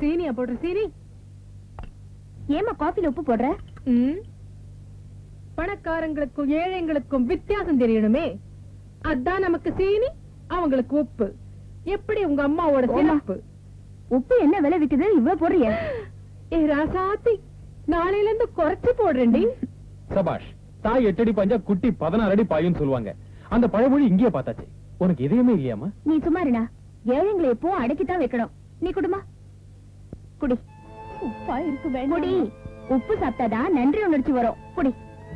சீனியா போடுற சீனி ஏமா காஃபில உப்பு போடுற ம். பணக்காரங்களுக்கும் ஏழைங்களுக்கும் வித்தியாசம் தெரியணுமே அதான் நமக்கு சீனி அவங்களுக்கு உப்பு எப்படி உங்க அம்மாவோட ஓமா. சிறப்பு உப்பு என்ன விலை விக்குது இவ்வளவு போடுறிய ஏ ராசாத்தி நாளையில இருந்து குறைச்சு போடுறேன்டி சபாஷ் தாய் எட்டடி பாஞ்சா குட்டி பதினாறு அடி பாயுன்னு சொல்லுவாங்க அந்த பழமொழி இங்கேயே பார்த்தாச்சு உனக்கு இதயமே இல்லையாமா நீ சும்மாருனா ஏழைங்களை எப்போ அடக்கித்தான் வைக்கணும் நீ குடுமா குடி உப்பா இருக்கு குடி உப்பு சாப்பிட்டாதான் நன்றி உணர்ச்சி வரும் குடி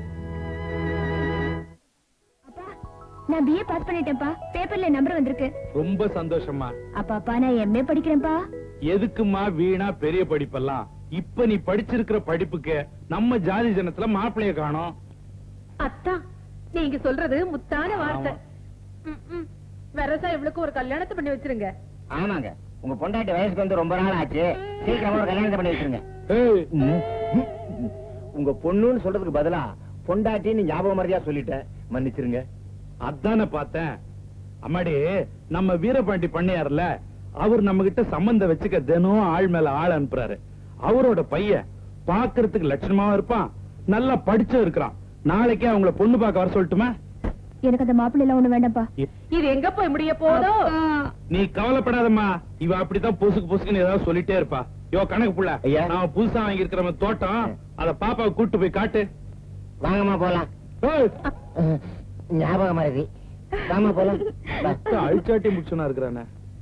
அப்பா நான் பிஏ பாஸ் பண்ணிட்டேன்ப்பா பேப்பர்ல நம்பர் வந்திருக்கு ரொம்ப சந்தோஷமா அப்பாப்பா நான் எம்ஏ படிக்கிறேன்ப்பா எதுக்குமா வீணா பெரிய படிப்பெல்லாம் இப்ப நீ படிச்சிருக்கிற படிப்புக்கு நம்ம ஜாதி ஜனத்துல மாப்பிளைய காணோம் அத்தா நீங்க சொல்றது முத்தான வார்த்தை ம், ம். வெரசா இவளுக்கு ஒரு கல்யாணத்தை பண்ணி வச்சிருங்க ஆமாங்க உங்க பொண்டாட்டி வயசுக்கு வந்து ரொம்ப நாள் ஆச்சு சீக்கிரமா ஒரு கல்யாணத்தை பண்ணி வச்சிருங்க ஏய், உங்க பொண்ணுன்னு சொல்றதுக்கு பதிலா பொண்டாட்டின்னு ஞாபகம் மரியாதை சொல்லிட்டேன் மன்னிச்சிருங்க அதானே பார்த்தேன் அம்மாடி நம்ம வீரபாண்டி பண்ணையார்ல அவர் நம்ம கிட்ட சம்பந்தம் வச்சுக்க தினம் ஆள் மேல ஆள் அனுப்புறாரு அவரோட பையன் பாக்குறதுக்கு லட்சணமாவும் இருப்பான் நல்லா படிச்சும் இருக்கிறான் நாளைக்கே அவங்கள பொண்ணு பார்க்க வர சொல்லட்டுமா எனக்கு அந்த மாப்பிள்ளை எல்லாம் ஒண்ணு வேண்டாம்ப்பா இது எங்க போய் முடிய போதோ நீ கவலைப்படாதம்மா இவ அப்படித்தான் பொசுக்கு பொசுக்குன்னு ஏதாவது சொல்லிட்டே இருப்பா யோ கணக்கு புள்ள ஐயா. நான் புதுசா வாங்கி இருக்கிற தோட்டம் அத பாப்பாவை கூட்டு போய் காட்டு வாங்கம்மா போலாம் ஏய், ஞாபகம் மறதி வாமா போலாம் வா. அழிச்சாட்டி முடிச்சனா இருக்கிறானே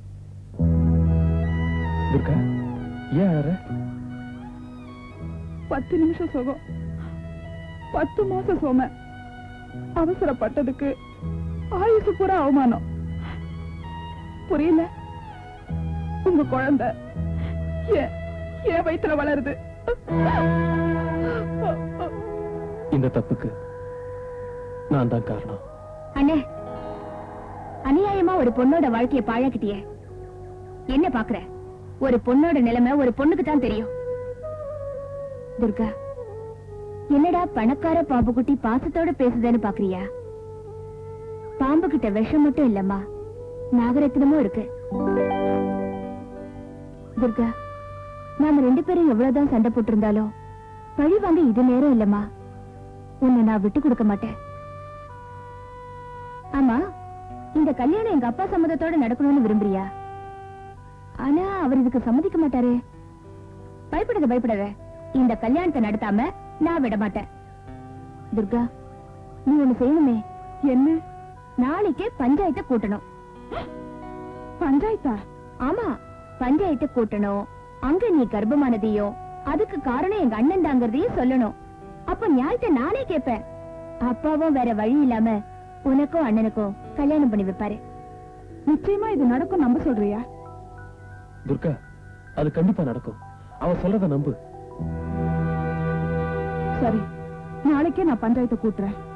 துர்கா ஏன் அழற? பத்து நிமிஷம் சுகம் பத்து மாசம் சோம அவசரப்பட்டதுக்கு ஆயுசு பூரா அவமானம் புரியல உங்க குழந்தை ஏன் என் வயித்துல வளருது இந்த தப்புக்கு நான் தான் காரணம் அண்ணே அநியாயமா ஒரு பொண்ணோட வாழ்க்கைய பாழாக்கிட்டியே என்ன பாக்குற ஒரு பொண்ணோட நிலைமை ஒரு பொண்ணுக்கு தான் தெரியும் துர்கா என்னடா பணக்கார பாம்பு குட்டி பாசத்தோட பேசுதேன்னு பாக்குறியா பாம்பு கிட்ட விஷம் மட்டும் இல்லம்மா நாகரத்தினமும் இருக்கு துர்கா நாம ரெண்டு பேரும் எவ்வளவுதான் சண்டை போட்டிருந்தாலும் பழி வாங்க இது நேரம் இல்லம்மா உன்னை நான் விட்டு கொடுக்க மாட்டேன் ஆமா இந்த கல்யாணம் எங்க அப்பா சம்மதத்தோட நடக்கணும்னு விரும்புறியா ஆனா அவர் இதுக்கு சம்மதிக்க மாட்டாரு பயப்படாத பயப்படாத இந்த கல்யாணத்தை நடத்தாம நான் விட மாட்டேன் துர்கா நீ ஒண்ணு செய்யணுமே என்ன நாளைக்கே பஞ்சாயத்தை கூட்டணும் பஞ்சாயத்தா ஆமா பஞ்சாயத்தை கூட்டணும் அங்க நீ கர்ப்பமானதையும் அதுக்கு காரணம் எங்க அண்ணன் தாங்கிறதையும் சொல்லணும் அப்ப நியாயத்தை நானே கேட்பேன் அப்பாவும் வேற வழி இல்லாம உனக்கும் அண்ணனுக்கும் கல்யாணம் பண்ணி வைப்பாரு நிச்சயமா இது நடக்கும் நம்ப சொல்றியா துர்கா அது கண்டிப்பா நடக்கும் அவ சொல்றத நம்பு சரி நாளைக்கே நான் பஞ்சாயத்தை கூட்டுறேன்